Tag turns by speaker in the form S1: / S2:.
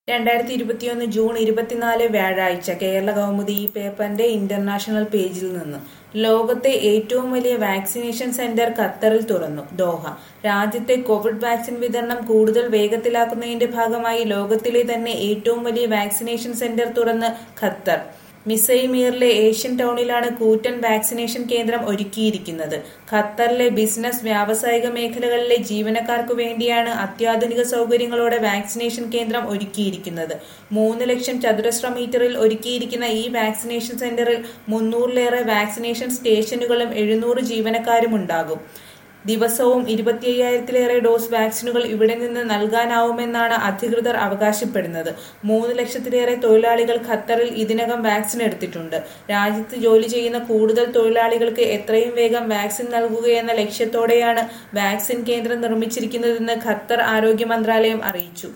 S1: രണ്ടായിരത്തി ഇരുപത്തിയൊന്ന് ജൂൺ ഇരുപത്തിനാല് വ്യാഴാഴ്ച കേരള കൗമുദി ഈ പേപ്പറിന്റെ ഇന്റർനാഷണൽ പേജിൽ നിന്ന് ലോകത്തെ ഏറ്റവും വലിയ വാക്സിനേഷൻ സെന്റർ ഖത്തറിൽ തുറന്നു ദോഹ രാജ്യത്തെ കോവിഡ് വാക്സിൻ വിതരണം കൂടുതൽ വേഗത്തിലാക്കുന്നതിന്റെ ഭാഗമായി ലോകത്തിലെ തന്നെ ഏറ്റവും വലിയ വാക്സിനേഷൻ സെന്റർ തുറന്ന് ഖത്തർ മിസൈമീറിലെ ഏഷ്യൻ ടൗണിലാണ് കൂറ്റൻ വാക്സിനേഷൻ കേന്ദ്രം ഒരുക്കിയിരിക്കുന്നത് ഖത്തറിലെ ബിസിനസ് വ്യാവസായിക മേഖലകളിലെ ജീവനക്കാർക്കു വേണ്ടിയാണ് അത്യാധുനിക സൗകര്യങ്ങളോടെ വാക്സിനേഷൻ കേന്ദ്രം ഒരുക്കിയിരിക്കുന്നത് മൂന്ന് ലക്ഷം ചതുരശ്ര മീറ്ററിൽ ഒരുക്കിയിരിക്കുന്ന ഈ വാക്സിനേഷൻ സെന്ററിൽ മുന്നൂറിലേറെ വാക്സിനേഷൻ സ്റ്റേഷനുകളും എഴുന്നൂറ് ജീവനക്കാരും ഉണ്ടാകും ദിവസവും ഇരുപത്തി അയ്യായിരത്തിലേറെ ഡോസ് വാക്സിനുകൾ ഇവിടെ നിന്ന് നൽകാനാവുമെന്നാണ് അധികൃതർ അവകാശപ്പെടുന്നത് മൂന്ന് ലക്ഷത്തിലേറെ തൊഴിലാളികൾ ഖത്തറിൽ ഇതിനകം വാക്സിൻ എടുത്തിട്ടുണ്ട് രാജ്യത്ത് ജോലി ചെയ്യുന്ന കൂടുതൽ തൊഴിലാളികൾക്ക് എത്രയും വേഗം വാക്സിൻ നൽകുകയെന്ന ലക്ഷ്യത്തോടെയാണ് വാക്സിൻ കേന്ദ്രം നിർമ്മിച്ചിരിക്കുന്നതെന്ന് ഖത്തർ ആരോഗ്യ മന്ത്രാലയം അറിയിച്ചു